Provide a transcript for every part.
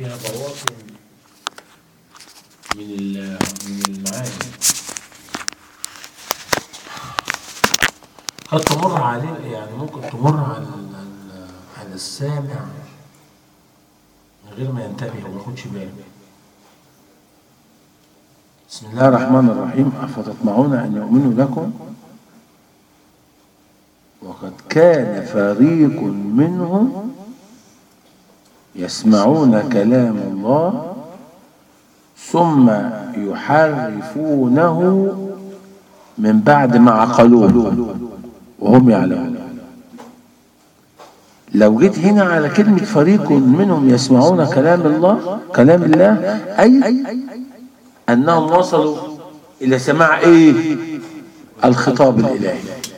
فيها بواطن من ال- من المعاني قد تمر عليه يعني ممكن تمر على ال- ال- على السامع من غير ما ينتبه وما ياخدش باله بسم بسم الله الرحمن الرحيم أفتطمعون أن يؤمنوا لكم وقد كان فريق منهم يسمعون كلام الله ثم يحرفونه من بعد ما عقلوه وهم يعلمون لو جيت هنا على كلمة فريق منهم يسمعون كلام الله كلام الله أي أنهم وصلوا إلى سماع إيه الخطاب الإلهي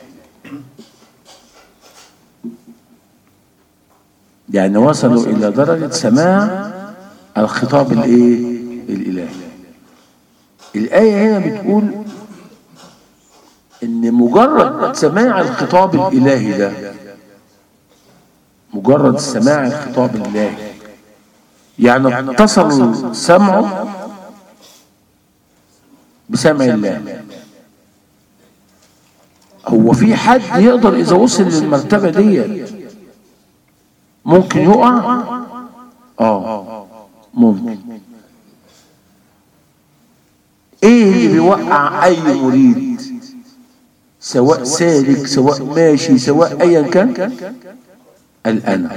يعني وصلوا إلى درجة سماع الخطاب الإيه الإلهي الآية هنا بتقول إن مجرد سماع الخطاب الإلهي ده مجرد سماع الخطاب الإلهي يعني اتصل سمعه بسمع الله هو في حد يقدر اذا وصل للمرتبه دي ممكن يقع اه ممكن ايه اللي بيوقع اي مريد سواء سالك سواء ماشي سواء ايا كان الانا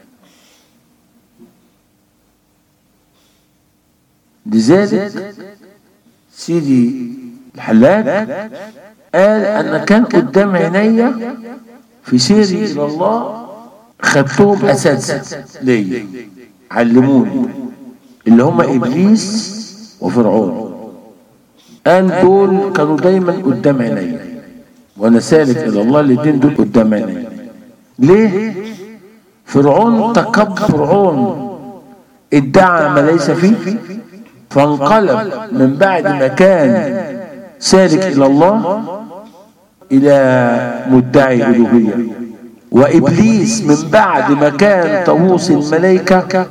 لذلك سيدي الحلاج قال انا كان قدام عينيا في سيري الى الله خدتهم اساتذه ليا علموني اللي هم ابليس وفرعون قال دول كانوا دايما قدام عينيا وانا سالك الى الله الاثنين دول قدام عينيا ليه فرعون تكبر فرعون ادعى ما ليس فيه فانقلب من بعد ما كان سالك إلى الله إلى مدعي ألوهية وإبليس من بعد ما كان طاووس الملائكة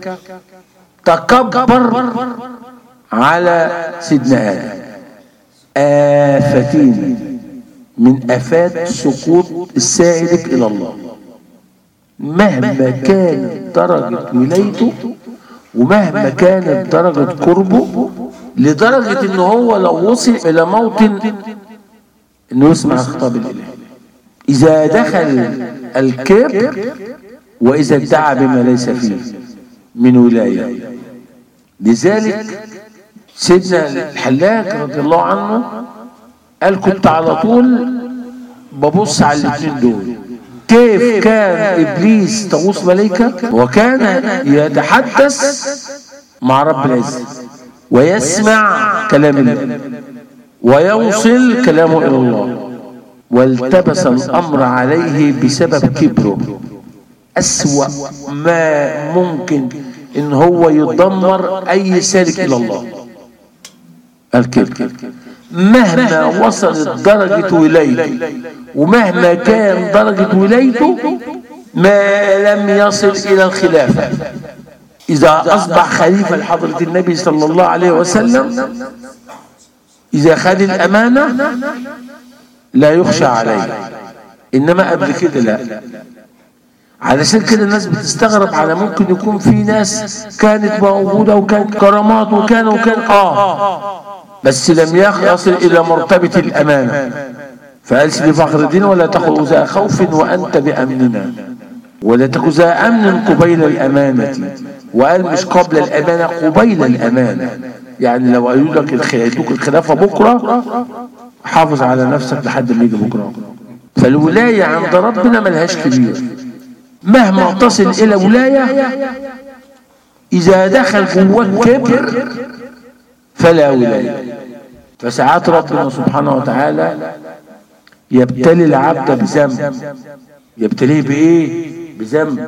تكبر على سيدنا آدم آفتين من آفات سقوط السالك إلى الله مهما كانت درجة ولايته ومهما كانت درجة قربه لدرجة ان هو لو وصل الى موطن انه يسمع خطاب الالهي اذا دخل الكبر واذا ادعى بما ليس فيه من ولاية لذلك سيدنا الحلاج رضي الله عنه قال كنت على طول ببص على الاثنين دول كيف كان ابليس طاووس ملائكه وكان يتحدث مع رب العزه ويسمع كلام الله ويوصل كلامه الى الله والتبس الامر عليه بسبب كبره اسوا ما ممكن ان هو يدمر اي سالك الى الله الكبر مهما وصلت درجة ولايته ومهما كان درجة ولايته ما لم يصل إلى الخلافة إذا أصبح خليفة لحضرة النبي صلى الله عليه وسلم إذا خد الأمانة لا يخشى عليه إنما قبل كده لا علشان كده الناس بتستغرب على ممكن يكون في ناس كانت موجودة وكانت كرامات وكان وكان آه بس لم يصل إلى مرتبة الأمانة فقال سيدي فخر الدين ولا تخذ ذا خوف وأنت بأمننا ولا تكن ذا أمن قبيل الأمانة وقال مش قبل الأمانة قبيل الأمانة يعني لو قالوا لك يدوك الخلافة بكرة حافظ على نفسك لحد ما يجي بكرة فالولاية عند ربنا ملهاش كبير مهما تصل إلى ولاية إذا دخل جواك كبر فلا ولاية فساعات ربنا سبحانه وتعالى يبتلي العبد بذنب يبتليه بإيه بذنب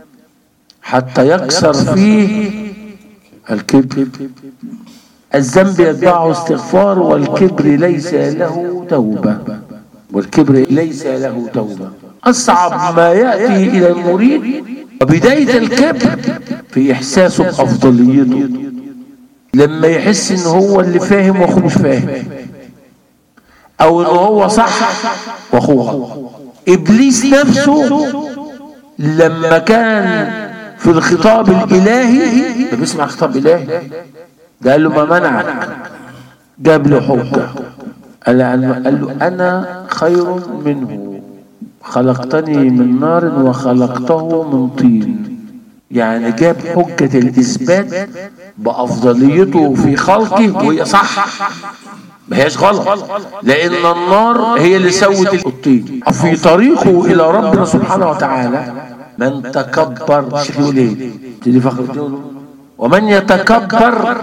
حتى يكسر فيه الكبر الذنب يتبعه استغفار والكبر ليس له توبة والكبر ليس له توبة أصعب ما يأتي إلى المريد وبداية الكبر في احساسه بافضليته لما يحس ان هو اللي فاهم واخوه مش فاهم او ان هو صح واخوه غلط ابليس نفسه لما كان في الخطاب الالهي ده بيسمع خطاب الهي ده قال له ما منعك جاب له حجه قال له قال له انا خير منه خلقتني من نار وخلقته من طين يعني جاب حجة الإثبات بأفضليته في خلقه وهي صح ما هيش غلط لأن النار هي اللي سوت الطين في طريقه إلى ربنا سبحانه وتعالى من تكبر شوف يقول ايه تدي فخر ومن يتكبر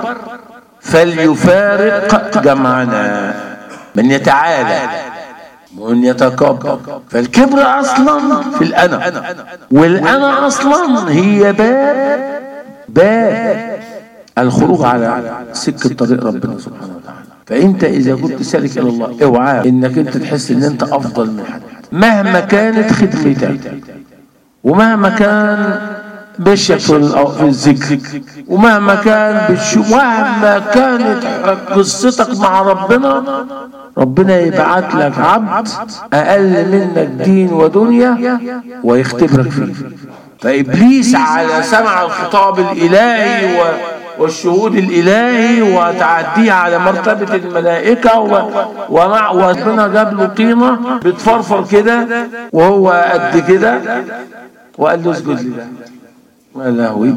فليفارق جمعنا من يتعالى ومن يتكبر فالكبر اصلا في الانا والانا اصلا هي باب باب الخروج على سكه طريق ربنا سبحانه وتعالى فانت اذا كنت سالك الى الله اوعى انك انت تحس ان انت افضل من حد مهما كانت خدمتك ومهما كان بشك في في الذكر ومهما كان بتشوف مهما كانت قصتك مع ربنا ربنا يبعت لك عبد اقل منك دين ودنيا ويختبرك فيه فابليس على سمع الخطاب الالهي و والشهود الالهي وتعديه على مرتبه الملائكه و... ومع وربنا جاب له طينه بتفرفر كده وهو قد كده وقال له اسجد لله يا لهوي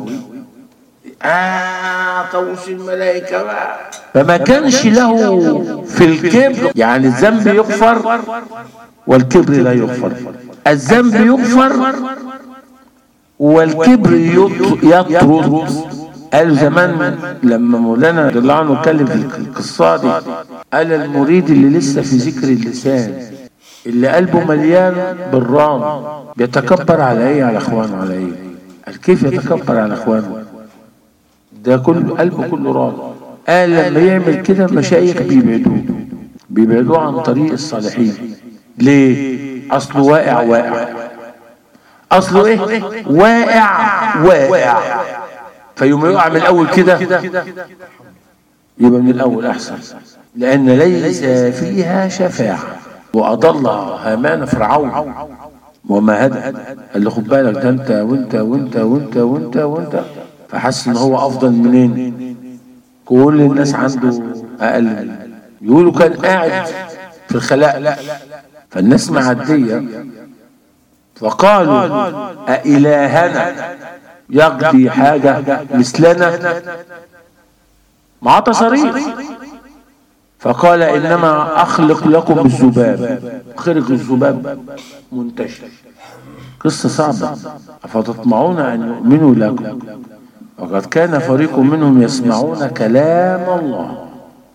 آه طوش الملائكة بقى فما كانش له في الكبر يعني الذنب يغفر والكبر لا يغفر الذنب يغفر والكبر يطرد قال زمان لما مولانا رضي الله عنه اتكلم في القصة دي قال المريد اللي لسه في ذكر اللسان اللي قلبه مليان بالرام بيتكبر على ايه على اخوانه على ايه قال كيف يتكبر على اخوانه ده كله قلبه كله راضي قال لما يعمل كده مشايخ بيبعدوه بيبعدوه عن طريق الصالحين ليه اصله واقع واقع اصله ايه واقع واقع فيوم يقع من الاول كده يبقى من الاول احسن لان ليس فيها شفاعه واضل هامان فرعون وما هدى قال له خد بالك ده انت وانت وانت وانت وانت وانت فحس ان هو افضل منين كل الناس عنده اقل منه يقولوا كان قاعد في الخلاء فالناس معديه فقالوا أإلهنا يقضي حاجة مثلنا مع تصريح فقال إنما أخلق لكم الذباب خرق الذباب منتشر قصة صعبة أفتطمعون أن يؤمنوا لكم وقد كان فريق منهم يسمعون كلام الله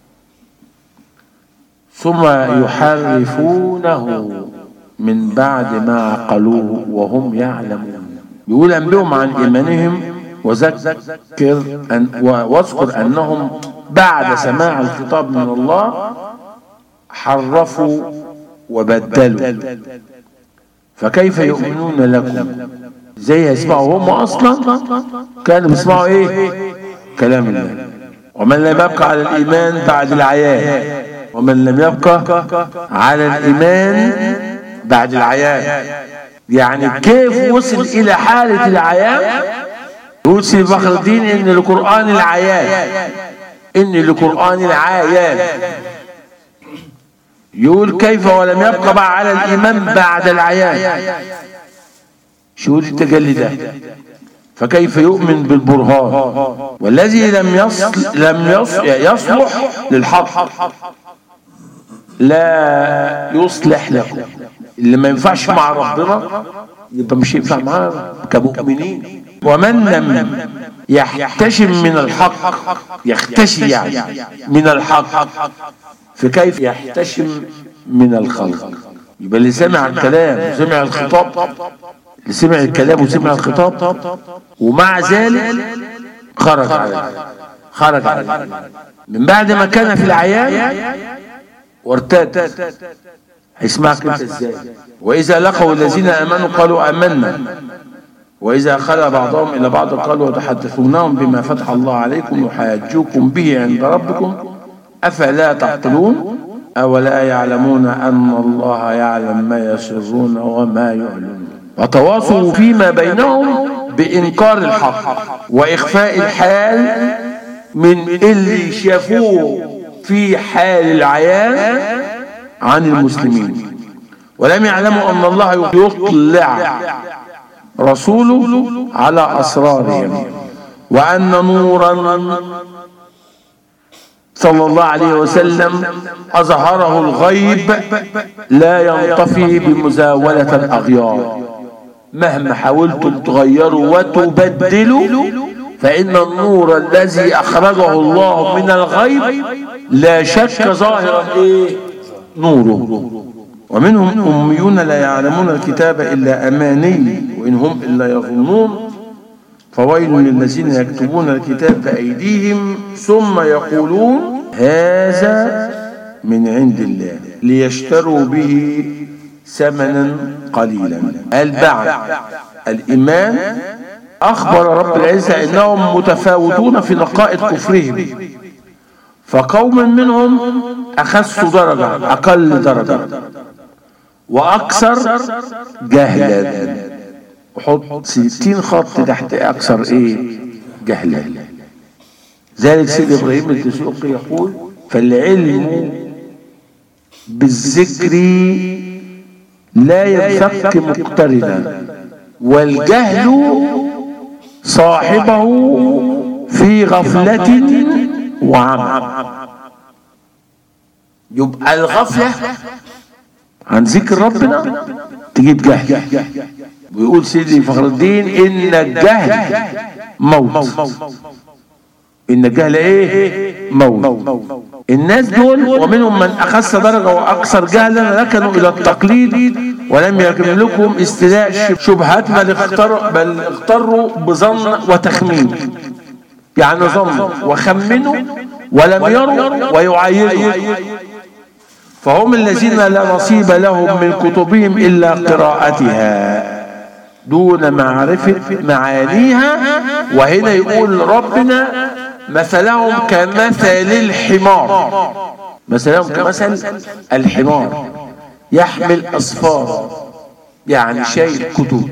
ثم يحرفونه من بعد ما عقلوه وهم يعلمون يقول أنبئهم عن إيمانهم وذكر أن واذكر أنهم بعد سماع الخطاب من الله حرفوا وبدلوا فكيف يؤمنون لكم زي يسمعوا هم أصلا كانوا بيسمعوا إيه كلام الله ومن لم يبقى على الإيمان بعد العيان ومن لم يبقى على الإيمان بعد العيان يعني كيف وصل إلى حالة العيان يقول سيدي فخر الدين إن القرآن العيان إن القرآن العيان يقول كيف ولم يبقى بقى على الإيمان بعد العيان شهود التجلدات فكيف يؤمن بالبرهان والذي لم يصل لم يصل يصلح للحق لا يصلح لكم اللي ما ينفعش مع ربنا يبقى مش ينفع معانا كمؤمنين ومن لم يحتشم من الحق يختشي يعني من الحق فكيف يحتشم من الخلق يبقى اللي سمع الكلام وسمع الخطاب اللي سمع الكلام وسمع الخطاب ومع ذلك خرج عليه خرج عليه من بعد ما كان في العيان وارتد هيسمعك انت ازاي واذا لقوا الذين امنوا قالوا امنا وإذا خلا بعضهم إلى بعض قالوا وتحدثونهم بما فتح الله عليكم يحاجوكم به عند ربكم أفلا تعقلون أولا يعلمون أن الله يعلم ما يسرون وما يعلنون وتواصوا فيما بينهم بإنكار الحق وإخفاء الحال من اللي شافوه في حال العيان عن المسلمين ولم يعلموا أن الله يطلع رسوله على أسرارهم وأن نورا صلى الله عليه وسلم أظهره الغيب لا ينطفي بمزاولة الأغيار مهما حاولتم تغيروا وتبدلوا فإن النور الذي أخرجه الله من الغيب لا شك ظاهرا إيه نوره ومنهم أميون لا يعلمون الكتاب إلا أماني وإن هم إلا يظنون فويل للذين يكتبون الكتاب بأيديهم ثم يقولون هذا من عند الله ليشتروا به ثمنا قليلا البعد الإيمان أخبر رب العزة أنهم متفاوتون في نقائض كفرهم فقوم منهم أخسوا درجة أقل درجة وأكثر جهلا وحط ستين خط تحت أكثر إيه جهلا ذلك سيد إبراهيم الدسوقي يقول فالعلم بالذكر لا ينفك مقترنا والجهل صاحبه في غفلة وعمى يبقى الغفلة عن ذكر ربنا تجيب جهل ويقول سيدي فخر الدين ان الجهل موت ان الجهل ايه موت الناس دول ومنهم من اخس درجه واكثر جهلا ركنوا الى التقليد ولم يملكهم استيلاء شبهات بل اختروا بل اغتروا بظن وتخمين يعني ظنوا وخمنوا ولم يروا ويعايروا فهم الذين لا نصيب لهم من كتبهم الا قراءتها دون معرفة معانيها وهنا يقول ربنا مثلهم كمثل الحمار مثلهم كمثل الحمار يحمل أصفار يعني شايل كتب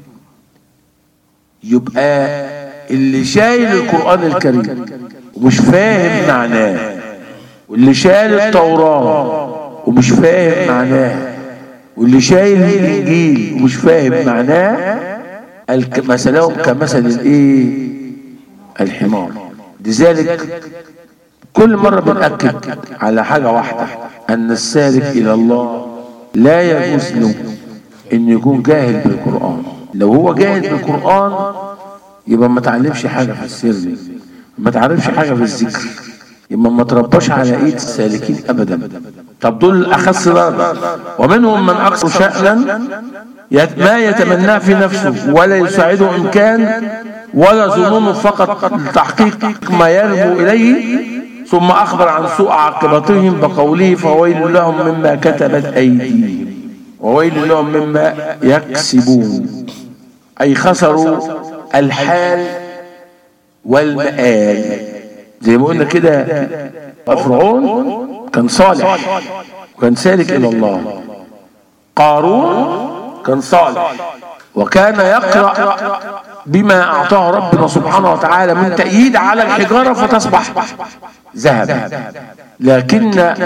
يبقى اللي شايل القرآن الكريم ومش فاهم معناه واللي شايل التوراة ومش فاهم معناه واللي شايل الانجيل ومش فاهم معناه الك- مثلهم كمثل الايه الحمار لذلك كل مرة بنأكد على حاجة واحدة أن السالك إلى الله لا يجوز له أن يكون جاهل بالقرآن لو هو جاهل بالقرآن يبقى ما تعلمش حاجة في السر ما تعرفش حاجة في الذكر يبقى ما ترباش على ايد السالكين ابدا طب دول اخس درجه ومنهم من اكثر شأنا يت- ما يتمناه في نفسه ولا يساعده امكان ولا ظنون فقط لتحقيق ما يرجو اليه ثم اخبر عن سوء عاقبتهم بقوله فويل لهم مما كتبت ايديهم وويل لهم مما يكسبون اي خسروا الحال والمآل زي ما قلنا كده فرعون كان صالح وكان سالك الى الله قارون كان صالح وكان يقرا بما اعطاه ربنا سبحانه وتعالى من تأييد على الحجاره فتصبح ذهبا لكن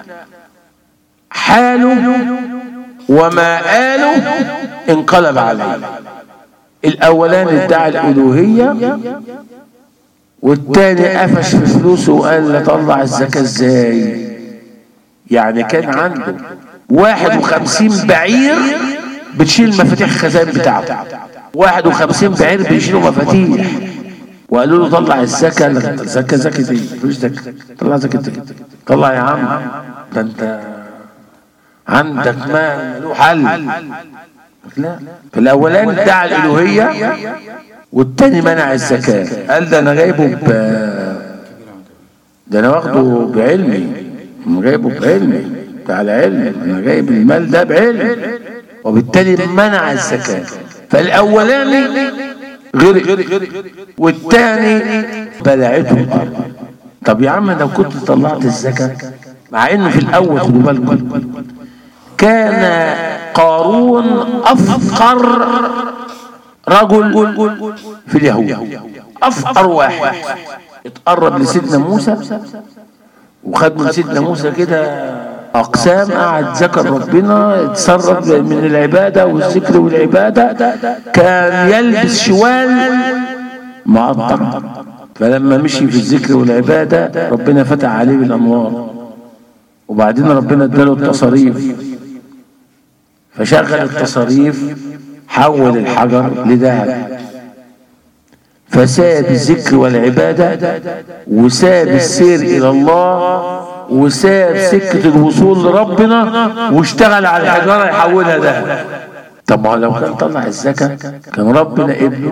حاله ومآله انقلب عليه الاولان ادعى الالوهيه والتاني قفش في فلوسه وقال له طلع الزكاة ازاي يعني كان عنده واحد وخمسين بعير بتشيل مفاتيح الخزائن بتاعته واحد وخمسين بعير بيشيلوا مفاتيح وقالوا له طلع الزكاة قال لك زكاة زكاة ايه مفيش زكاة طلع زكاة ايه طلع يا عم ده انت عندك مال له حل لا فالاولاني ادعى الالوهيه والتاني منع الزكاه قال ده انا جايبه ب ده انا واخده بعلمي انا جايبه بعلمي بتاع العلم انا جايب المال ده بعلم وبالتالي منع الزكاه فالاولاني غرق والتاني بلعته الارض طب يا عم لو كنت طلعت الزكاه مع انه في الاول خدوا بالكم كان قارون افقر رجل في اليهود افقر واحد اتقرب لسيدنا موسى وخد من سيدنا موسى كده اقسام قعد ذكر ربنا اتصرف من العباده والذكر والعباده كان يلبس شوال معطر فلما مشي في الذكر والعباده ربنا فتح عليه بالانوار وبعدين ربنا اداله التصاريف فشغل التصاريف حول الحجر لذهب فساب الذكر والعبادة وساب السير إلى الله وساب سكة الوصول لربنا واشتغل على الحجارة يحولها ذهب طب ما لو كان طلع الزكاة كان ربنا ابنه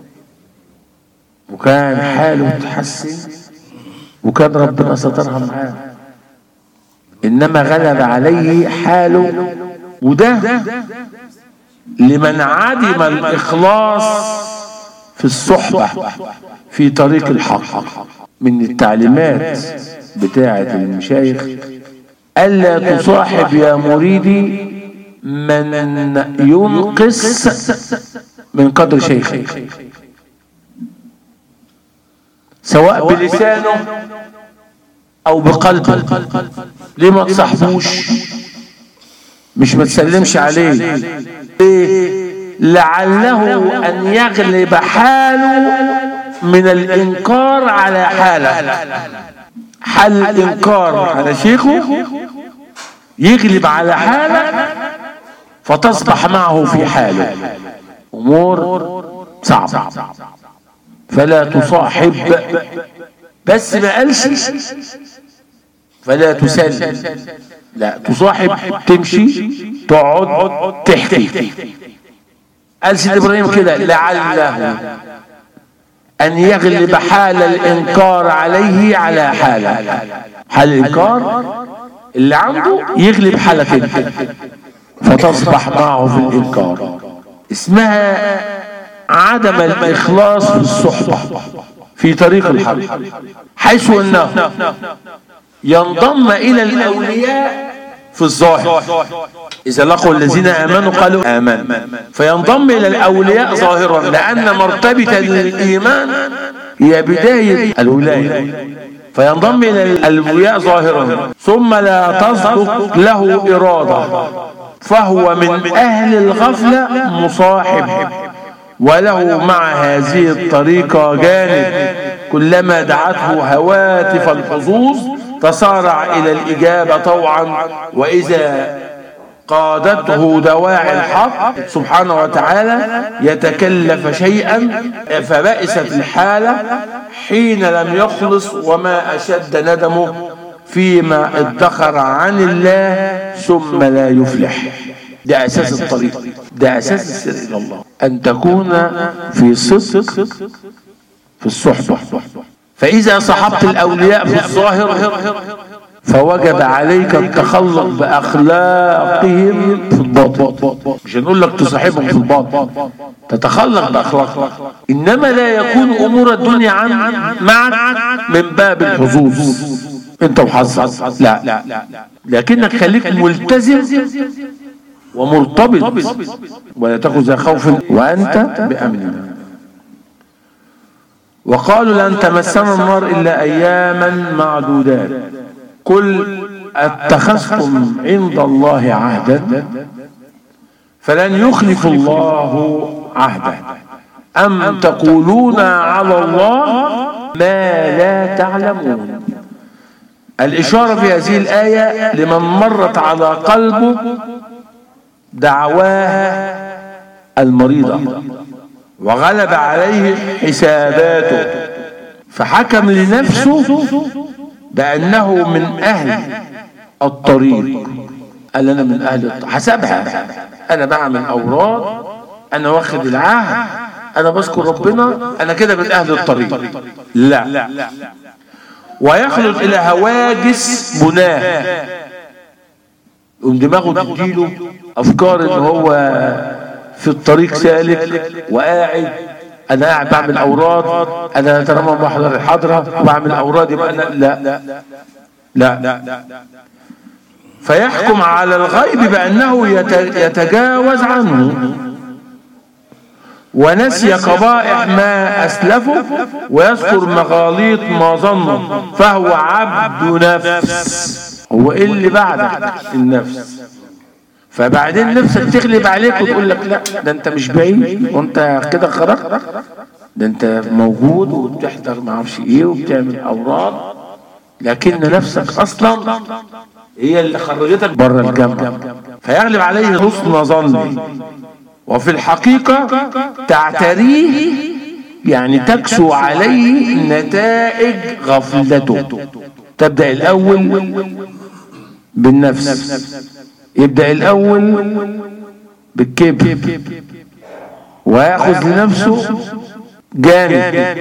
وكان حاله تحسن وكان ربنا سترها معاه إنما غلب عليه حاله وده لمن عدم الإخلاص في الصحبة في طريق الحق من التعليمات بتاعة المشايخ ألا تصاحب يا مريدي من ينقص من قدر شيخه سواء بلسانه أو بقلبه ليه ما تصاحبوش مش ما تسلمش عليه ليه لعله أن يغلب حاله من الإنكار على حاله حال الإنكار على شيخه يغلب على حاله فتصبح معه في حاله أمور صعبة فلا تصاحب بس ما قالش فلا تسلم لا تصاحب تمشي تقعد تحكي قال سيد ابراهيم كده لعله ان يغلب حال الانكار عليه على حاله حال الانكار اللي عنده يغلب حالك انت فتصبح معه في الانكار اسمها عدم الاخلاص في الصحبه في طريق الحق حيث انه ينضم الى الاولياء في الظاهر إذا لقوا الذين آمنوا قالوا آمن فينضم إلى الأولياء ظاهرا لأن مرتبة الإيمان هي بداية الولاية فينضم إلى الأولياء ظاهرا ثم لا تصدق له إرادة فهو من أهل الغفلة مصاحب وله مع هذه الطريقة جانب كلما دعته هواتف الحظوظ تسارع إلى الإجابة طوعا وإذا قادته دواعي الحق سبحانه وتعالى يتكلف شيئا فبئست الحالة حين لم يخلص وما أشد ندمه فيما ادخر عن الله ثم لا يفلح ده أساس الطريق ده أساس السر إلى الله أن تكون في صدق في الصحبة فإذا صحبت الأولياء في الظاهر فوجب عليك التخلق بأخلاقهم في الباطن مش هنقول لك تصاحبهم في الباطن تتخلق بأخلاقهم إنما لا يكون أمور الدنيا عن معك من باب الحظوظ انت وحظك لا لكنك خليك ملتزم ومرتبط ولا تكن ذا خوف وأنت بأمن الله وقالوا لن تمسنا النار إلا أياما معدودات قل اتخذتم عند الله عهدا فلن يخلف الله عهده أم تقولون على الله ما لا تعلمون الإشارة في هذه الآية لمن مرت على قلبه دعواه المريضة وغلب عليه حساباته فحكم لنفسه بأنه من أهل الطريق قال أنا من أهل الطريق حسبها أنا بعمل أوراد أنا واخد العهد أنا بذكر ربنا أنا كده من أهل الطريق لا ويخلط إلى هواجس بناه يقوم دماغه تديله أفكار إن هو في الطريق سالك وقاعد انا قاعد بعمل اوراد انا طالما بحضر الحضره وبعمل اوراد يبقى انا لا لا فيحكم على الغيب بانه يت- يتجاوز عنه ونسي قبائح ما أسلفه ويذكر مغاليط ما ظنه فهو عبد نفس هو إيه اللي بعدك النفس فبعدين نفسك تغلب عليك وتقول لك لا ده انت مش بعيد وانت كده خرجت ده انت موجود وبتحضر ما اعرفش ايه وبتعمل اوراد لكن نفسك اصلا هي اللي خرجتك بره الجامعه فيغلب عليه حسن ظني وفي الحقيقة تعتريه يعني تكسو عليه نتائج غفلته تبدأ الأول بالنفس يبدأ الأول بالكبر ويأخذ لنفسه جانب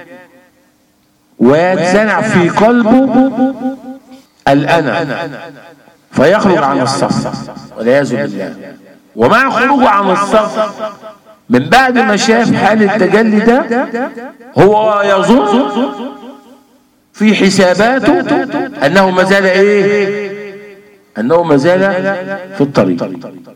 ويتزرع في قلبه الأنا فيخرج عن الصف والعياذ بالله ومع خروجه عن الصف من بعد ما شاف حال التجلي ده هو يظن في حساباته انه ما زال ايه انه ما زال في الطريق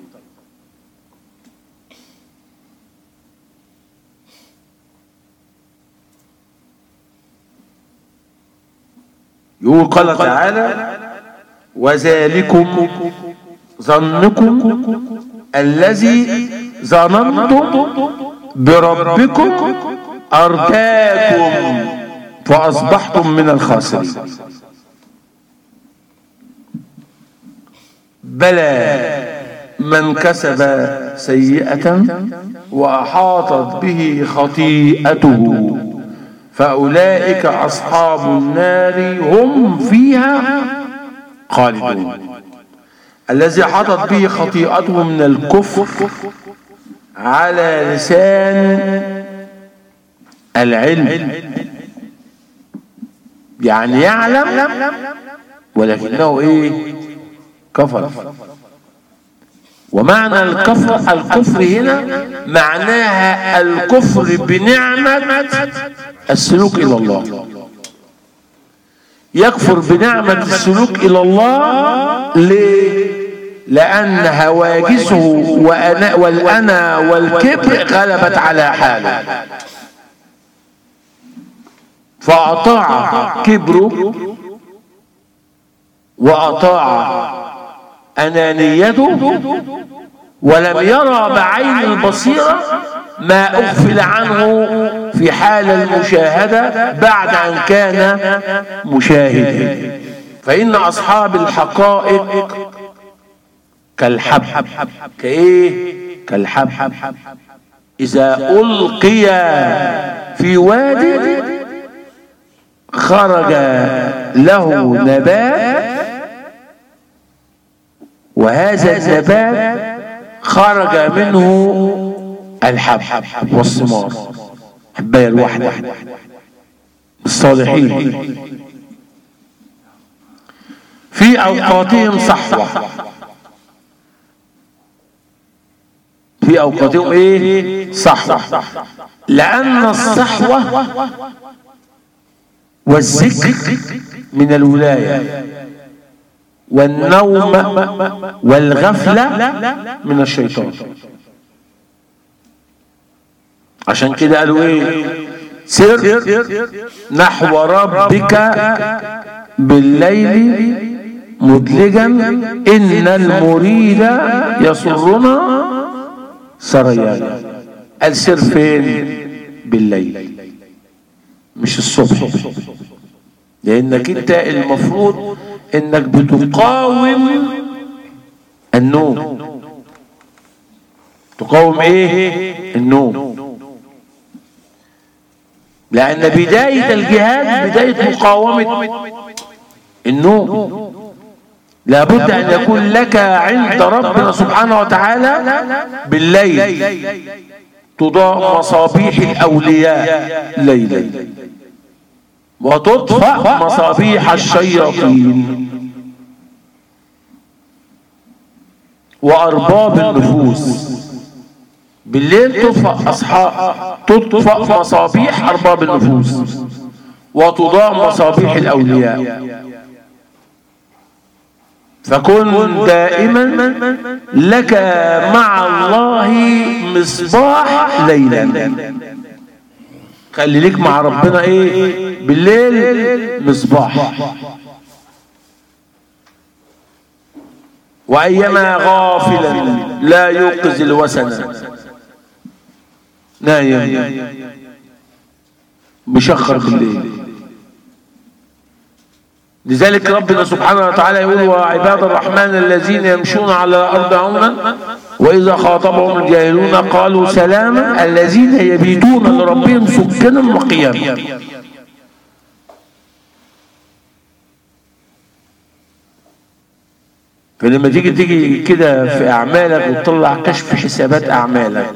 يقول قال تعالى وذلكم ظنكم الذي ظننتم بربكم أرداكم فأصبحتم من الخاسرين بلى من كسب سيئة وأحاطت به خطيئته فأولئك أصحاب النار هم فيها خالدون الذي حطت به خطيئته من الكفر على لسان العلم يعني يعلم ولكنه ايه كفر ومعنى الكفر الكفر هنا معناها الكفر بنعمة السلوك إلى الله يكفر بنعمة السلوك إلى الله ليه؟ لأن هواجسه وأنا والأنا والكبر غلبت على حاله فأطاع كبره وأطاع أنانيته ولم يرى بعين البصيرة ما أغفل عنه في حال المشاهدة بعد أن كان مشاهدا فإن أصحاب الحقائق كالحب كإيه كالحب إذا ألقي في واد خرج له نبات وهذا النبات خرج منه الحب والثمار حباية الواحدة الصالحين في أوقاتهم صحوة في أوقاتهم إيه صحوة لأن الصحوة والذكر من الولاية والنوم والغفلة من الشيطان عشان كده قالوا ايه سر نحو ربك بالليل مدلجا ان المريد يسرنا سريانا قال سر فين بالليل مش الصبح لانك انت المفروض انك بتقاوم النوم تقاوم ايه النوم لان بداية الجهاد بداية مقاومة النوم لابد ان يكون لك عند ربنا سبحانه وتعالى بالليل تضاء مصابيح الاولياء ليلا وتطفأ مصابيح الشياطين وأرباب النفوس بالليل تطفأ أصحاب تطفأ مصابيح أرباب النفوس وتضاء مصابيح الأولياء فكن دائما لك مع الله مصباح ليلا خلي ليك مع ربنا ايه بالليل مصباح وايما غافلا لا يوقظ الوسن نايم مشخر بالليل لذلك ربنا سبحانه وتعالى يقول وعباد الرحمن الذين يمشون على الارض عونا واذا خاطبهم الجاهلون قالوا سلاما الذين يبيتون لربهم سكنا وقياما فلما تيجي تيجي كده في اعمالك وتطلع كشف حسابات اعمالك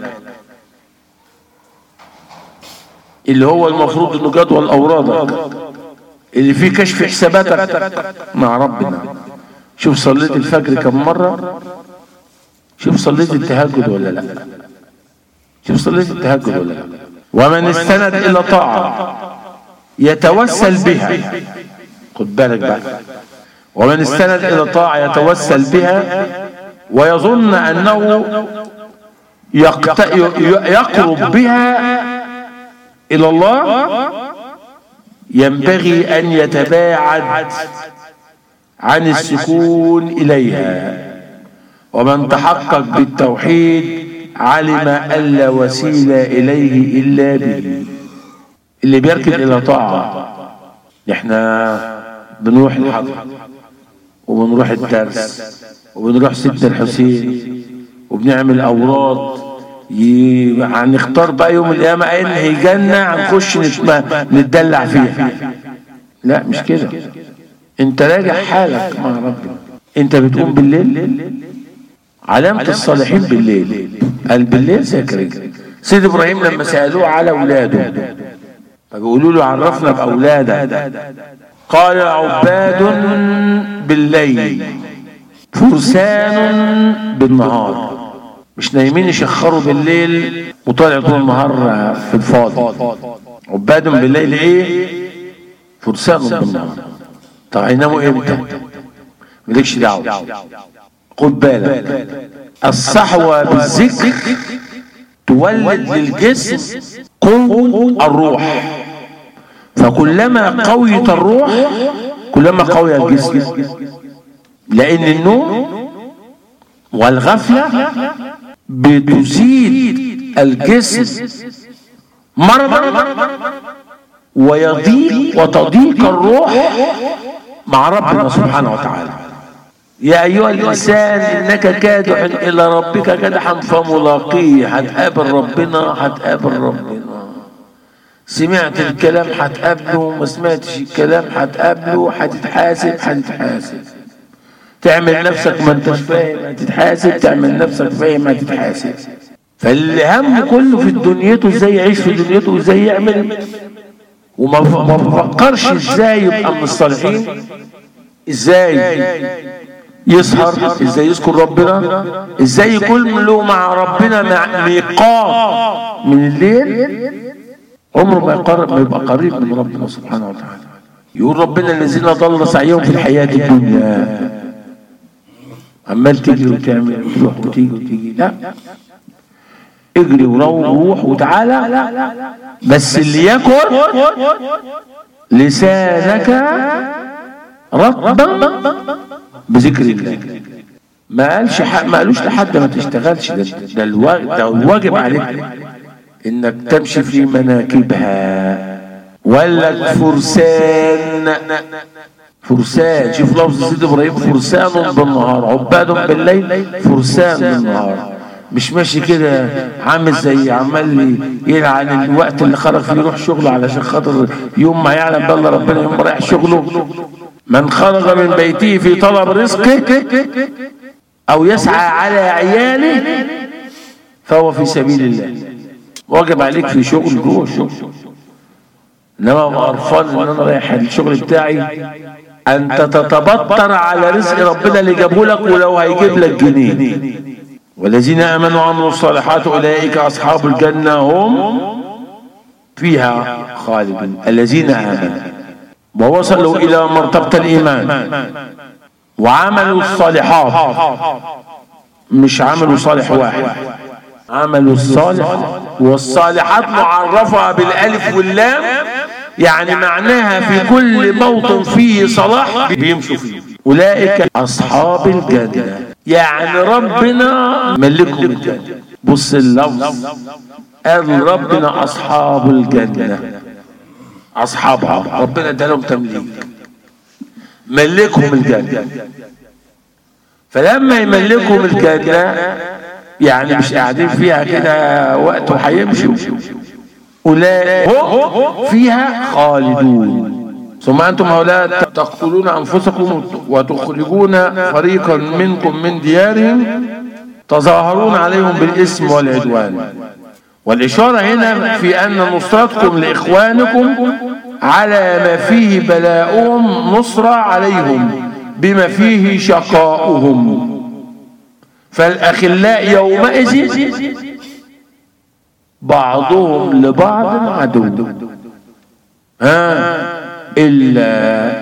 اللي هو المفروض انه جدول اورادك اللي فيه كشف حساباتك مع ربنا شوف صليت الفجر كم مرة شوف صليت التهجد ولا لا شوف صليت التهجد ولا لا ومن استند الى طاعة يتوسل بها خد بالك بقى ومن استند الى طاعة يتوسل بها ويظن انه يقت... يقرب بها الى الله ينبغي ان يتباعد عن السكون اليها ومن تحقق بالتوحيد علم ان لا وسيله اليه الا به اللي بيركن الى طاعه احنا بنروح الحضر وبنروح الدرس وبنروح ست الحسين وبنعمل اوراد ي- هنختار بقى يوم القيامة انهي جنة هنخش نت- نتدلع فيها لا مش كده انت راجع حالك مع ربنا انت بتقوم بالليل علامة الصالحين بالليل قال بالليل ساكرين سيد ابراهيم لما سألوه على اولاده فبيقولوا له عرفنا باولادك قال عباد بالليل فرسان بالنهار مش نايمين يشخروا بالليل وطالع طول النهار في الفاضي عباد بالليل ايه فرسان بالنهار طب هيناموا امتى مالكش دعوه خد بالك الصحوه بالذكر تولد للجسم قوه الروح فكلما قويت الروح كلما قوي الجسم لان النوم والغفلة بتزيد الجسم مرضا ويضيق وتضيق الروح مع ربنا سبحانه وتعالى يا أيها الإنسان إنك كادح إلى ربك كدحا فملاقيه هتقابل ربنا هتقابل ربنا سمعت الكلام هتقابله ما سمعتش الكلام هتقابله هتتحاسب هتتحاسب تعمل نفسك ما انتش فاهم هتتحاسب تعمل نفسك فاهم هتتحاسب فاللي هم كله في دنيته ازاي يعيش في دنيته وازاي يعمل وما ف- ما بفكرش ازاي يبقى من الصالحين ازاي يسهر ازاي يذكر ربنا ازاي يكون له مع ربنا مع ميقات من الليل عمره ما يقرب ما يبقى قريب من ربنا سبحانه وتعالى يقول ربنا الذين ضل سعيهم في الحياة الدنيا عمال تجري وتعمل تروح وتيجي وتيجي لا اجري وروح وتعالى بس اللي يكن لسانك رطبا بذكر الله ما قالش ح- ما قالوش لحد ما تشتغلش ده ده الواجب, ده الواجب عليك انك تمشي في مناكبها ولا فرسان فرسان شوف لفظ سيد ابراهيم فرسان بالنهار عباد بالليل فرسان بالنهار مش ماشي كده عامل زي عمال يلعن الوقت اللي خرج فيه يروح شغله علشان خاطر يوم ما يعلم بالله ربنا يوم رايح شغله من خرج من بيته في طلب رزقه او يسعى على عياله فهو في سبيل الله واجب عليك في شغل جوه الشغل انما ابقى قرفان ان انا رايح الشغل بتاعي انت تتبطر على رزق ربنا اللي جابه لك ولو هيجيب لك جنيه والذين امنوا وعملوا الصالحات اولئك اصحاب الجنه هم فيها خالدون الذين امنوا ووصلوا الى مرتبه الايمان وعملوا الصالحات مش عملوا صالح واحد عملوا الصالح والصالحات معرفة بالالف واللام يعني معناها في كل موطن فيه صلاح بيمشوا فيه اولئك اصحاب الجنة يعني ربنا ملكهم الجنة بص اللفظ قال ربنا اصحاب الجنة اصحابها ربنا ادالهم تمليك ملكهم الجنة فلما يملكهم الجنة يعني مش قاعدين فيها كده وقت وهيمشوا أولئك هم فيها خالدون ثم أنتم هؤلاء تقتلون أنفسكم وتخرجون فريقا منكم من ديارهم تظاهرون عليهم بالإثم والعدوان والإشارة هنا في أن نصرتكم لإخوانكم على ما فيه بلاؤهم نصرة عليهم بما فيه شقاؤهم فالأخلاء يومئذ بعضهم لبعض عدو ها إلا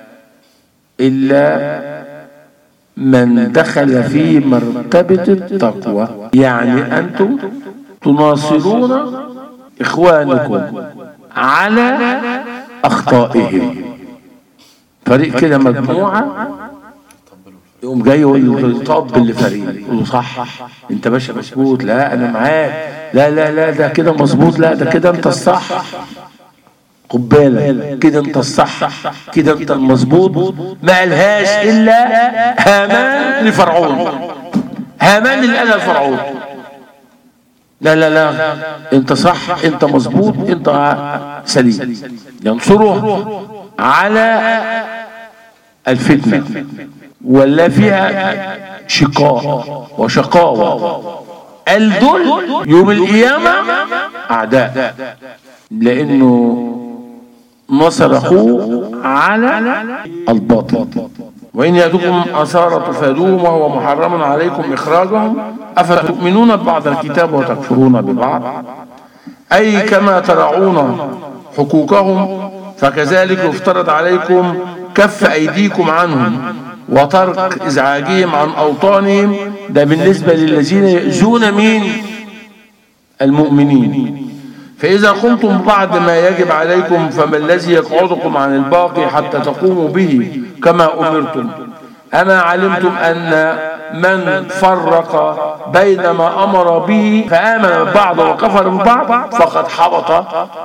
إلا من دخل في مرتبة التقوى يعني أنتم تناصرون إخوانكم على أخطائهم فريق كده مجموعة يقوم جاي يقول له طب لفريق يقول له صح انت باشا مظبوط لا انا معاك لا لا لا ده كده مظبوط لا ده كده انت الصح خد بالك كده انت الصح كده انت المظبوط ما قالهاش الا هامان لفرعون هامان اللي قالها لفرعون لا لا لا انت صح انت مظبوط انت سليم ينصره على الفتنه ولا فيها شقاء وشقاوة قال دول يوم القيامة أعداء لأنه نصر أخوه على الباطل وإن يأتكم أسارة تفادوهم وهو محرم عليكم إخراجهم أفتؤمنون ببعض الكتاب وتكفرون ببعض أي كما ترعون حقوقهم فكذلك يفترض عليكم كف أيديكم عنهم وترك إزعاجهم عن أوطانهم ده بالنسبة للذين يؤذون مين المؤمنين فإذا قمتم بعد ما يجب عليكم فما الذي يقعدكم عن الباقي حتى تقوموا به كما أمرتم أما علمتم أن من فرق بين ما أمر به فآمن ببعض وكفر ببعض فقد حبط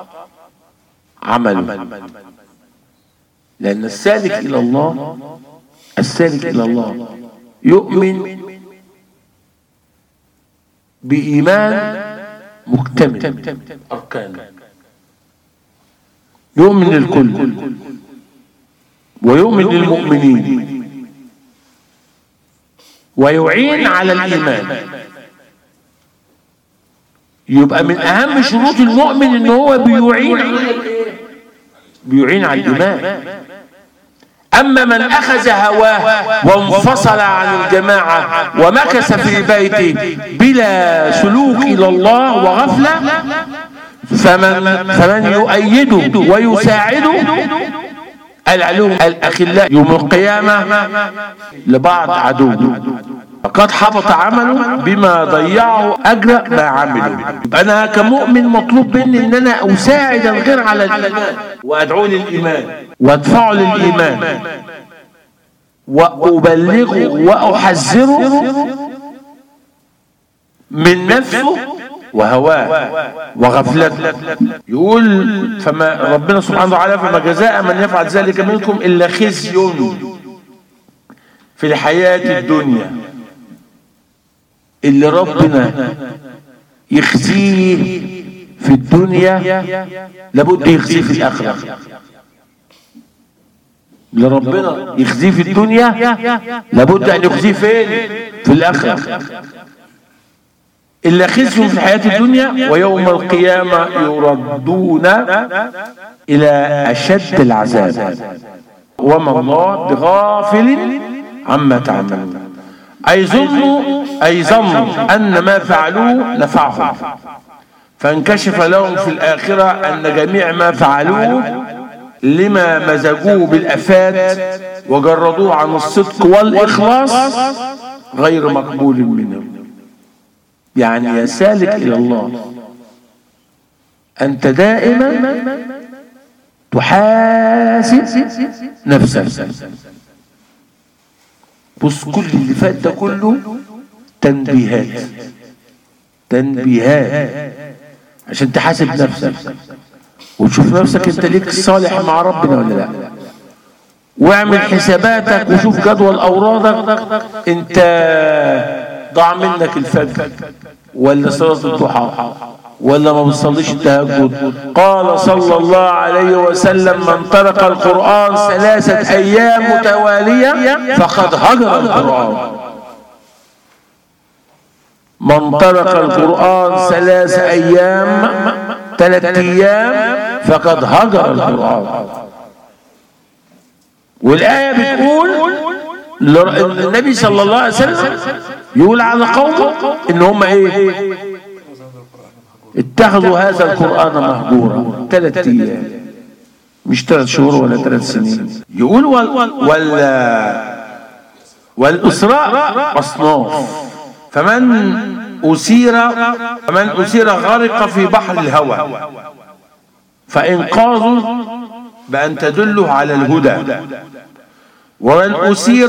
عمله لأن السالك إلى الله السالك إلى الله يؤمن بإيمان مكتمل أركان يؤمن للكل ويؤمن للمؤمنين ويعين على الإيمان يبقى من أهم شروط المؤمن إن هو بيعين على بيعين على الإيمان أما من أخذ هواه وانفصل عن الجماعة ومكث في بيته بلا سلوك إلى الله وغفلة فمن, فمن يؤيده ويساعده قال عليهم الأخلاء يوم القيامة لبعض عدو فقد حبط عمله بما ضيعه أجر ما عمله أنا كمؤمن مطلوب مني أن أنا أساعد الغير على الإيمان وأدعو للإيمان وأدفعه للإيمان وأبلغه وأحذره من نفسه وهواه وغفلته يقول فما ربنا سبحانه وتعالى فما جزاء من يفعل ذلك منكم إلا خزي في الحياة الدنيا اللي ربنا يخزيه في الدنيا لابد يخزيه في الآخرة اللي ربنا يخزيه في الدنيا لابد أن يخزيه فين في الآخرة إلا خزي في الحياة الدنيا ويوم القيامة يردون إلى أشد العذاب وما الله بغافل عما تعملون أي ظنوا أي ظنوا أن ما فعلوه نفعهم فانكشف لهم في الآخرة أن جميع ما فعلوه لما مزجوه بالأفات وجردوه عن الصدق والإخلاص غير مقبول منهم يعني يا سالك إلى الله أنت دائما تحاسب نفسك بص كل اللي فات ده كله تنبيهات تنبيهات عشان تحاسب نفسك وتشوف نفسك انت ليك صالح مع ربنا ولا لا واعمل حساباتك وشوف جدول اورادك انت ضاع منك الفجر ولا صلاه الضحى ولا ما بتصليش التهجد قال صلى الله عليه وسلم من ترك القرآن ثلاثة أيام متوالية فقد هجر القرآن من ترك القرآن ثلاث أيام ثلاثة أيام فقد هجر القرآن والآية بتقول النبي صلى الله عليه وسلم يقول على قومه ان هم ايه اتخذوا هذا القرآن مهجورا ثلاث أيام مش ثلاث شهور ولا ثلاث سنين يقول وال وال والإسراء أصناف فمن أسير فمن أسير غرق في بحر الهوى فإنقاذه بأن تدله على الهدى ومن أسير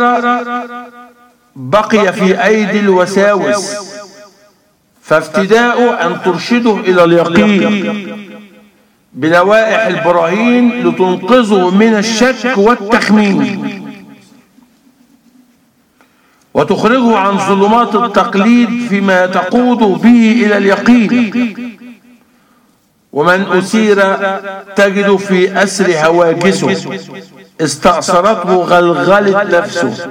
بقي في أيدي الوساوس فافتداء أن ترشده إلى اليقين بلوائح البراهين لتنقذه من الشك والتخمين وتخرجه عن ظلمات التقليد فيما تقوده به إلى اليقين ومن أسير تجد في أسر هواجسه استأثرته غلغلة نفسه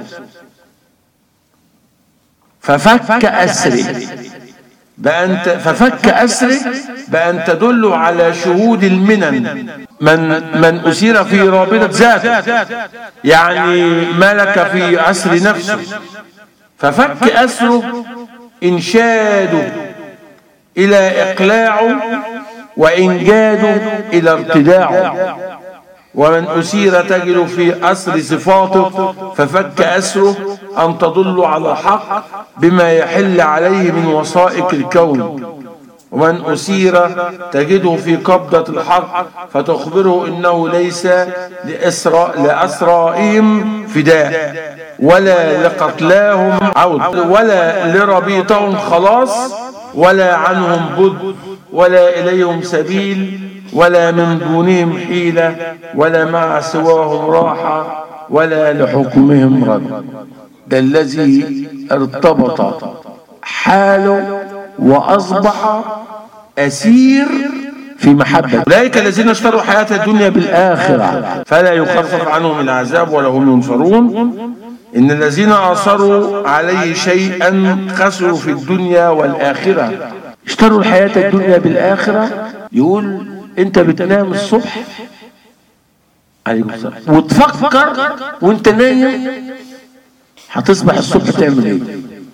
ففك أسره بأن ففك أسره بأن تدل على شهود المنن من من أسير في رابطة ذاته يعني ملك في أسر نفسه ففك أسره إنشاده إلى إقلاعه وإنجاده إلى ارتداعه ومن أسير تجد في أسر صفاته ففك أسره أن تدل على الحق بما يحل عليه من وسائق الكون ومن أسير تجده في قبضة الحق فتخبره إنه ليس لأسرى لأسرائهم فداء ولا لقتلاهم عود ولا لربيطهم خلاص ولا عنهم بد ولا إليهم سبيل ولا من دونهم حيلة ولا مع سواهم راحة ولا لحكمهم رد ده الذي ارتبط حاله وأصبح أسير في محبة أولئك الذين اشتروا حياة الدنيا بالآخرة فلا يخفف عنهم العذاب ولا هم ينصرون إن الذين أصروا عليه شيئا خسروا في الدنيا والآخرة اشتروا الحياة الدنيا بالآخرة يقول انت بتنام الصبح عليكم السلام وتفكر وانت نايم هتصبح الصبح تعمل ايه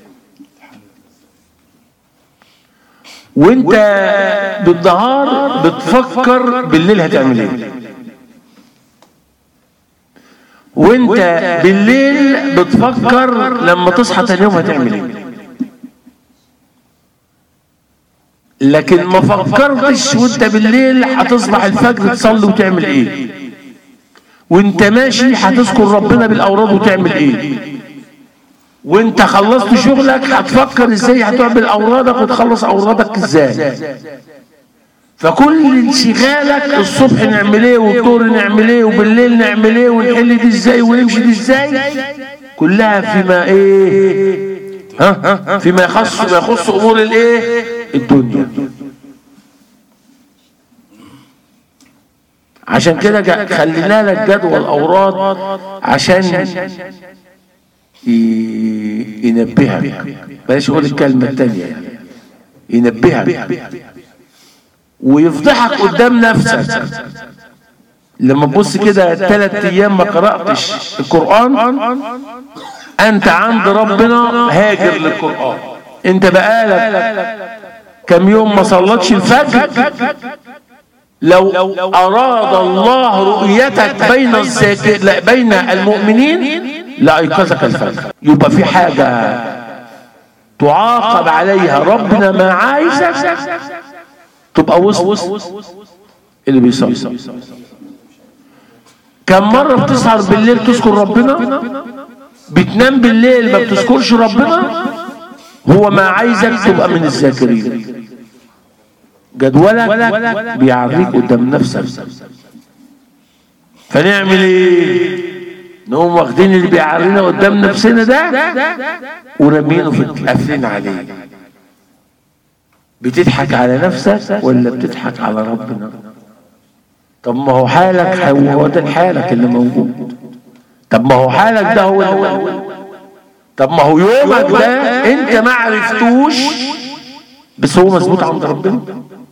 وانت بالنهار بتفكر بالليل هتعمل ايه وانت بالليل بتفكر لما تصحى تاني يوم هتعمل ايه لكن ما فكرتش وانت بالليل هتصبح الفجر تصلي وتعمل ايه وانت ماشي هتذكر ربنا بالاوراد وتعمل ايه وانت خلصت شغلك هتفكر ازاي هتعمل اورادك وتخلص اورادك ازاي فكل انشغالك الصبح نعمل ايه والظهر نعمل ايه وبالليل نعمل ايه ونحل دي ازاي ونمشي دي ازاي كلها فيما ايه ها فيما يخص ما يخص امور الايه الدنيا عشان كده خلينا لك جدول اوراد عشان ينبهك بلاش اقول الكلمه الثانيه يعني ينبهك ويفضحك قدام نفسك لما تبص كده ثلاث ايام ما قراتش القران انت عند ربنا هاجر للقران انت بقالك كم يوم ما صلتش الفجر لو اراد الله رؤيتك بين الذاكر لا بين المؤمنين لايقظك الفجر يبقى في حاجه تعاقب عليها ربنا ما عايزك تبقى وسط اللي بيصلي كم مرة بتسهر بالليل تذكر ربنا بتنام بالليل ما بتذكرش ربنا هو ما عايزك تبقى من الذاكرين جدولك بيعريك قدام نفسك فنعمل ايه نقوم واخدين اللي بيعرينا قدام نفسنا ده ورمينه في قافلين عليه بتضحك على نفسك ولا بتضحك على ربنا طب ما هو حالك هو ده حالك اللي موجود طب ما هو حالك ده هو اللي موجود طب ما هو يومك ده انت ما عرفتوش بس هو مظبوط عند ربنا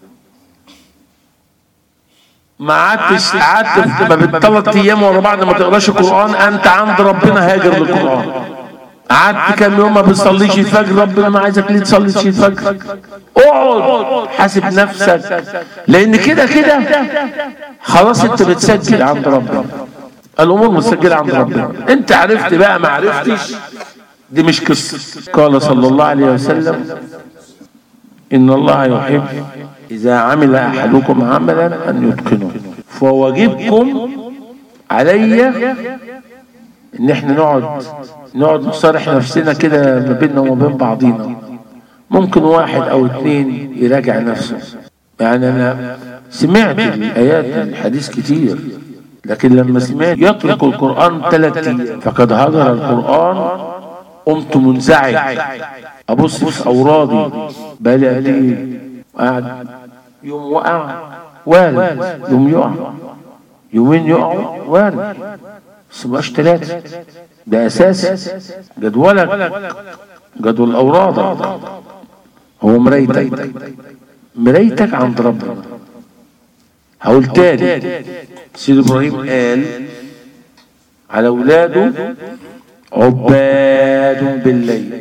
ما قعدتش قعدت ما بالثلاث ايام ورا بعض ما تقراش القران انت عند ربنا هاجر للقران قعدت كام يوم ما بتصليش الفجر ربنا ما عايزك ليه تصليش الفجر اقعد حاسب نفسك لان كده كده خلاص انت بتسجل عند ربنا الامور مسجله عند ربنا انت عرفت بقى ما عرفتش دي مش قصه قال صلى الله عليه وسلم ان الله يحب اذا عمل احدكم عملا ان يتقنه فواجبكم علي ان احنا نقعد نقعد نصارح نفسنا كده ما بيننا وما بين بعضينا ممكن واحد او اتنين يراجع نفسه يعني انا سمعت الايات الحديث كتير لكن لما سمعت يترك القران ثلاث ايام فقد هجر القران قمت منزعج ابص في اورادي بقالي قد ايه قاعد يوم وقع وارد يوم يقع يومين يقع وارد بس مبقاش ثلاثة ده أساس جدولك جدول أورادك هو مرايتك مرايتك عند ربنا هقول تاني سيد إبراهيم قال على أولاده عباد بالليل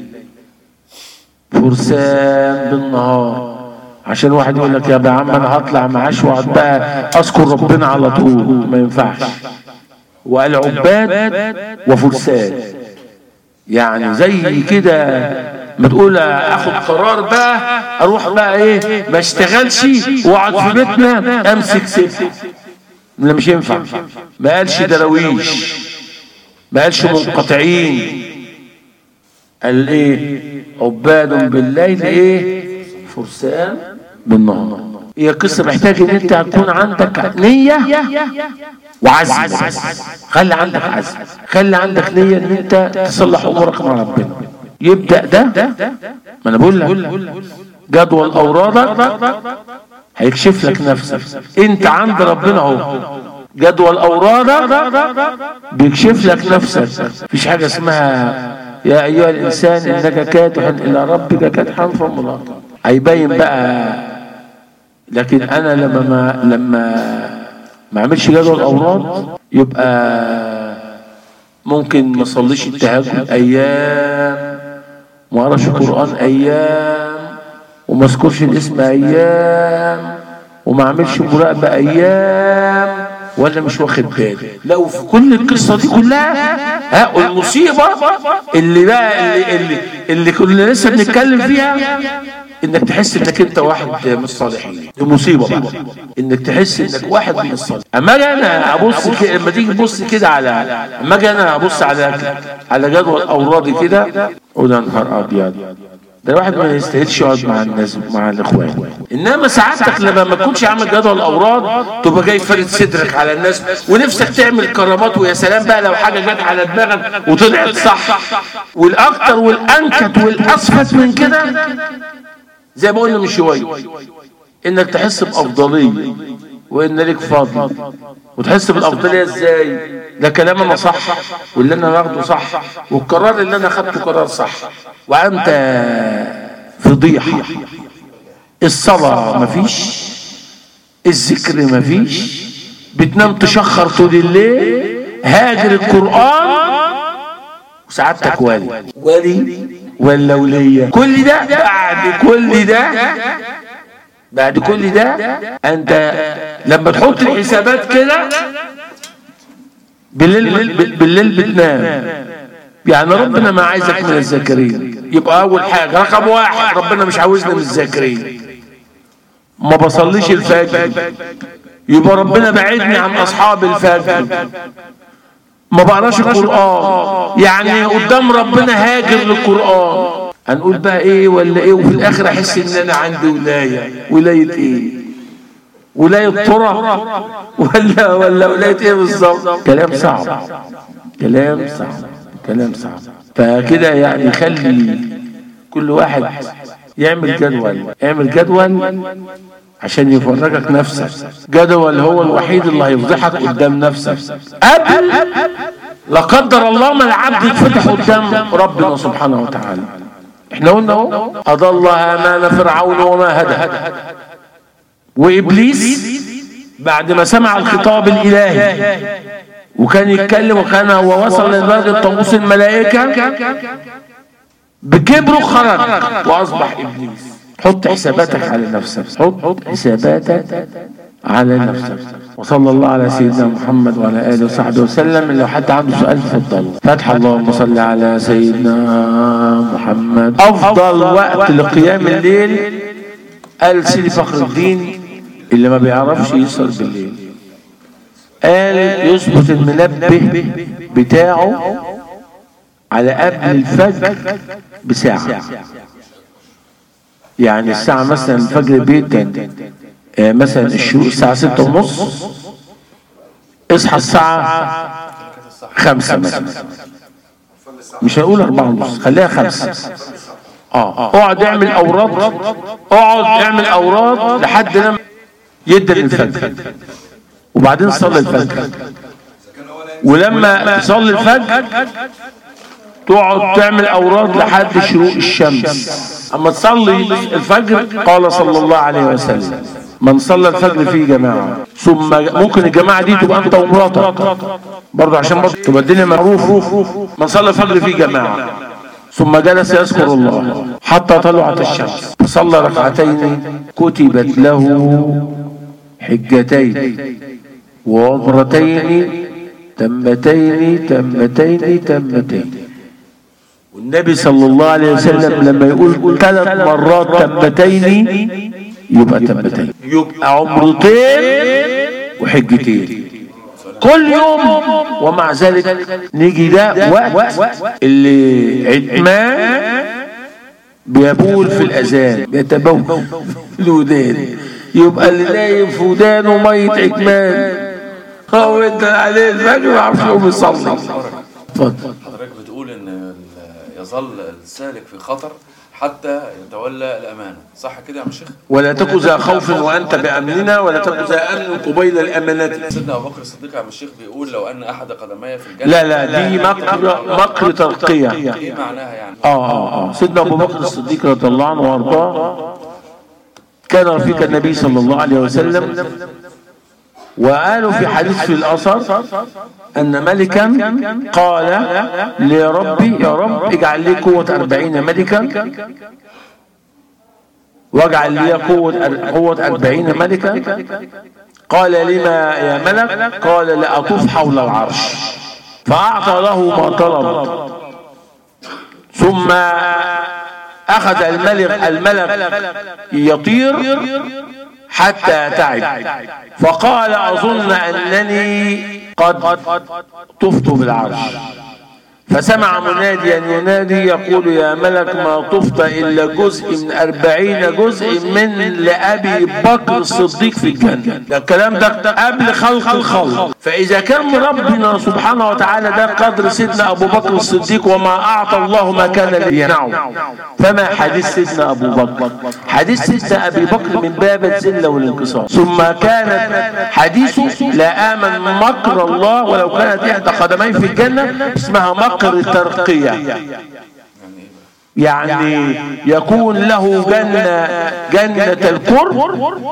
فرسان بالنهار عشان واحد يقول لك يا عم انا هطلع معاش واقعد بقى اذكر ربنا على طول ما ينفعش وقال عباد وفرسان يعني زي كده ما تقول اخد قرار بقى اروح بقى ايه ما اشتغلش واقعد في بيتنا امسك سيف لا مش ينفع ما قالش دراويش ما قالش منقطعين قال ايه عباد بالليل ايه فرسان بالنهار هي قصه محتاج ان انت تكون عندك نيه وعزم خلي عندك عزم خلي عندك نيه ان انت تصلح امورك مع ربنا يبدا ده ما انا بقول لك جدول اورادك هيكشف لك نفسك انت عند ربنا اهو جدول اورادك بيكشف لك نفسك مفيش حاجه اسمها يا ايها الانسان انك كادح الى ربك كدحا فملاقى هيبين بقى لكن انا لما ما لما ما اعملش جدول اوراد يبقى ممكن ما اصليش التهجد ايام ما اقراش القران ايام وما اذكرش الاسم ايام وما اعملش مراقبه ايام وانا مش واخد بالي لا وفي كل القصه دي كلها ها المصيبه اللي بقى اللي اللي, اللي كنا لسه بنتكلم فيها انك تحس انك انت واحد من الصالحين دي مصيبه بقى انك تحس انك واحد من الصالحين اما اجي انا ابص كده لما تيجي تبص كده على اما اجي انا ابص على على جدول اورادي كده اقول يا نهار ابيض ده الواحد ما يستاهلش يقعد مع الناس مع الاخوان انما سعادتك لما ما تكونش عامل جدول اوراد تبقى جاي فارد صدرك على الناس ونفسك تعمل كرامات ويا سلام بقى لو حاجه جت على دماغك وطلعت صح والاكتر والانكت والاسفت من كده زي ما قلنا من شويه انك تحس بافضليه وان لك فضل وتحس بالافضليه ازاي ده كلام انا صح واللي انا واخده صح والقرار اللي انا اخدته قرار صح وانت فضيحه الصلاه مفيش الذكر مفيش بتنام تشخر طول الليل هاجر القران وسعادتك ولي ولي ولا ولية كل ده بعد كل ده بعد كل ده انت لما تحط الحسابات كده بالليل بالليل بتنام يعني ربنا ما عايزك من الذاكرين يبقى اول حاجه رقم واحد ربنا مش عاوزنا من الذاكرين ما بصليش الفجر يبقى ربنا بعدني عن اصحاب الفجر ما بقراش القران يعني قدام ربنا هاجر للقران هنقول بقى ايه ولا ايه وفي الاخر احس ان انا عندي ولايه ولايه ايه ولايه ترى ولا ولا ولايه ايه بالظبط كلام صعب كلام صعب كلام صعب فكده يعني خلي كل واحد يعمل جدول يعمل جدول عشان يفرجك نفسك جدول هو الوحيد اللي هيفضحك قدام نفسك قبل لا قدر الله ما العبد يتفتح قدام ربنا سبحانه وتعالى احنا قلنا اهو اضل هامان فرعون وما هدى وابليس بعد ما سمع الخطاب الالهي وكان يتكلم وكان هو وصل لدرجه طاووس الملائكه بكبره خرج واصبح ابليس حط حساباتك على نفسك حط حساباتك على نفسك وصلى الله على سيدنا محمد وعلى اله وصحبه وسلم لو حد عنده سؤال تفضل فتح اللهم صل على سيدنا محمد افضل وقت لقيام الليل قال سيدي فخر الدين اللي ما بيعرفش يسهر بالليل قال يظبط المنبه بتاعه على قبل الفجر بساعة يعني الساعة مثلا الفجر بيتا آه مثلا الشروق الساعة ستة ونص اصحى الساعة خمسة مثلا مش هنقول أربعة ونص خليها خمسة اه اقعد اعمل اوراد اقعد اعمل اوراد لحد لما يدن الفجر وبعدين صلي الفجر ولما تصلي الفجر تقعد تعمل اوراد لحد شروق الشمس اما تصلي الفجر قال صلى الله عليه وسلم من صلى الفجر في جماعة ثم ممكن الجماعة دي تبقى انت ومراتك برضه عشان برضه تبقى الدنيا معروف من صلى الفجر في جماعة ثم جلس يذكر الله حتى طلعت الشمس فصلى ركعتين كتبت له حجتين وعمرتين تمتين تمتين تمتين والنبي صلى الله عليه وسلم لما يقول ثلاث مرات تمتين يبقى تمتين يبقى عمرتين وحجتين كل يوم ومع ذلك نيجي ده وقت اللي عتمان بيبول في الاذان بيتبول في الودان يبقى اللي نايم في ودانه ميه عتمان هو انت عليه الفجر ما يعرفش يقوم يصلي اتفضل حضرتك بتقول ان ال- يظل السالك في خطر حتى يتولى الامانه صح كده يا عم الشيخ ولا تك ذا خوف وانت بامننا ولا تك ذا امن قبيل الامانات سيدنا ابو بكر الصديق يا عم الشيخ بيقول لو ان احد قدمي في الجنه لا لا دي مكر مكر ترقيه ايه معناها يعني اه اه اه سيدنا ابو بكر الصديق رضي الله عنه وارضاه كان رفيق النبي صلى الله عليه وسلم وقالوا في حديث في الاثر ان ملكا قال لربي يا رب اجعل لي قوه أربعين ملكا واجعل لي قوه قوه أربعين ملكا قال لما يا ملك قال لاطوف حول العرش فاعطى له ما طلب ثم اخذ الملك الملك يطير حتى تعب فقال اظن انني قد طفت بالعرش فسمع مناديا ينادي يقول يا ملك ما طفت إلا جزء من أربعين جزء من لأبي بكر الصديق في الجنة ده الكلام ده قبل خلق الخلق فإذا كان ربنا سبحانه وتعالى ده قدر سيدنا أبو بكر الصديق وما أعطى الله ما كان لينعه فما حديث سيدنا أبو بكر حديث سيدنا أبي بكر من باب الذلة والانكسار ثم كانت حديثه لا آمن مكر الله ولو كانت إحدى قدميه في الجنة اسمها مكر الترقية يعني ايه بقى يعني يكون له جنة جنة القرب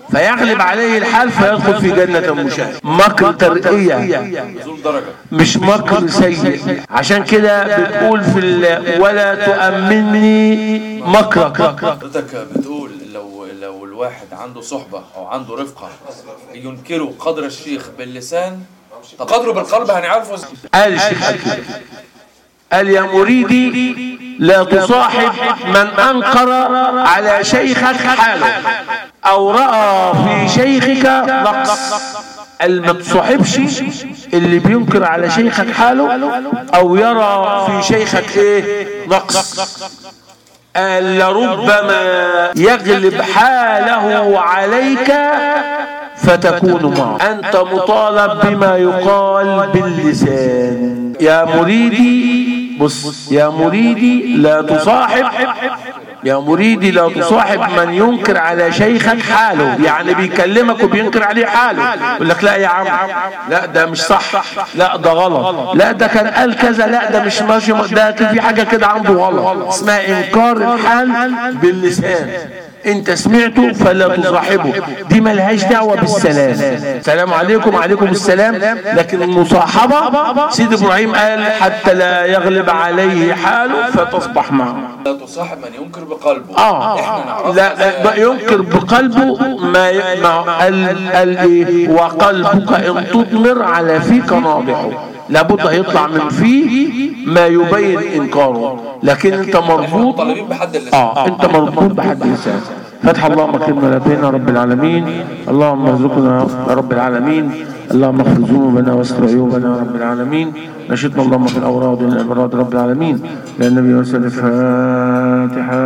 فيغلب عليه الحال فيدخل في جنة المشاهد مكر ترقية نزول درجة مش مكر سيء عشان كده بتقول في ال- ولا تؤمني مكرك حضرتك بتقول لو لو الواحد عنده صحبة أو عنده رفقة ينكروا قدر الشيخ باللسان تقدره بالقلب هنعرفه ازاي قال الشيخ قال كده قال يا مريدي لا تصاحب من أنكر على شيخك حاله أو رأى في شيخك نقص قال ما تصاحبش اللي بينكر على شيخك حاله أو يرى في شيخك إيه نقص قال لربما يغلب حاله عليك فتكون معه أنت مطالب بما يقال باللسان يا مريدي بص يا مريدي لا تصاحب يا مريدي لا تصاحب من ينكر على شيخك حاله يعني بيكلمك وبينكر عليه حاله يقول لك لا يا عم لا ده مش صح لا ده غلط لا ده كان قال كذا لا ده مش ماشي ده في حاجة كده عنده غلط اسمها انكار الحال باللسان انت سمعته فلا تصاحبه دي ملهاش دعوة بالسلام السلام عليكم عليكم السلام لكن المصاحبة سيد ابراهيم قال حتى لا يغلب عليه حاله فتصبح معه لا تصاحب من ينكر بقلبه اه احنا نعرفه لا لا بقى ينكر بقلبه ما ي- ما قال قال ايه وقلبك ان تضمر على فيك ناضحه لابد هيطلع من فيه ما يبين انكاره لكن انت مربوط طالبين بحد اللسان اه انت مربوط بحد لسان فتح اللهم كلمة لدينا رب العالمين اللهم ارزقنا يا رب العالمين اللهم اغفر ذنوبنا واستر عيوبنا يا رب العالمين نشدنا اللهم في الاوراد والابراد رب العالمين لان النبي وسلم الفاتحه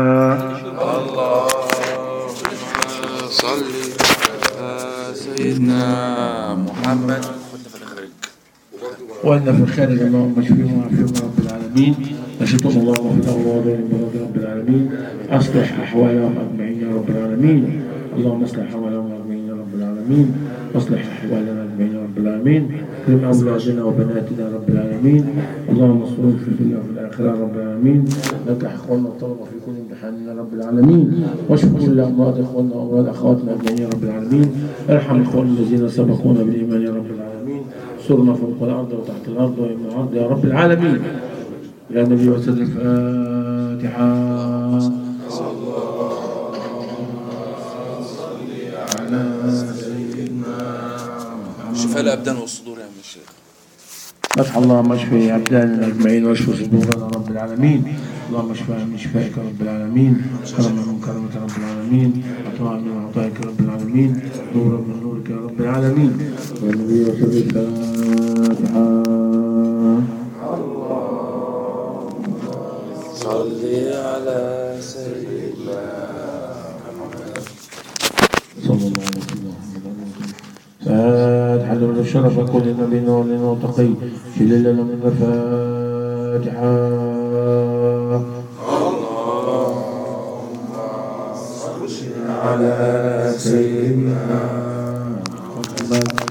صل على سيدنا محمد وأن في الخارج اللهم اشفيهم وعافيهم رب العالمين نشهد اللهم في الأولاد والبلاد رب العالمين أصلح أحوالهم أجمعين يا رب العالمين اللهم اصلح أحوالهم أجمعين يا رب العالمين واصلح أحوالنا أجمعين يا رب العالمين كرم أولادنا وبناتنا يا رب العالمين اللهم اصرف في الدنيا وفي الآخرة يا رب العالمين نجح إخواننا الطلبة في كل امتحان يا رب العالمين واشف كل أمراض إخواننا وأمراض أخواتنا أجمعين يا رب العالمين ارحم إخواننا الذين سبقونا بالإيمان يا رب العالمين استرنا فوق الارض وتحت الارض ومن الارض يا رب العالمين يا نبي وسلم الفاتحه على سيدنا شفاء الابدان والصدور يا عم الشيخ فتح اللهم اشفي ابداننا اجمعين واشفي صدورنا رب العالمين اللهم اشفنا من شفائك رب العالمين كرما من كرمك رب العالمين عطاء من عطائك رب العالمين نورا من نورك يا رب العالمين والنبي وسلم الفاتحه صل على سيدنا صلى الله عليه وسلم فاتحة من الشرف كل نبي ولي وتقي شل لنا من الفاتحة على سيدنا محمد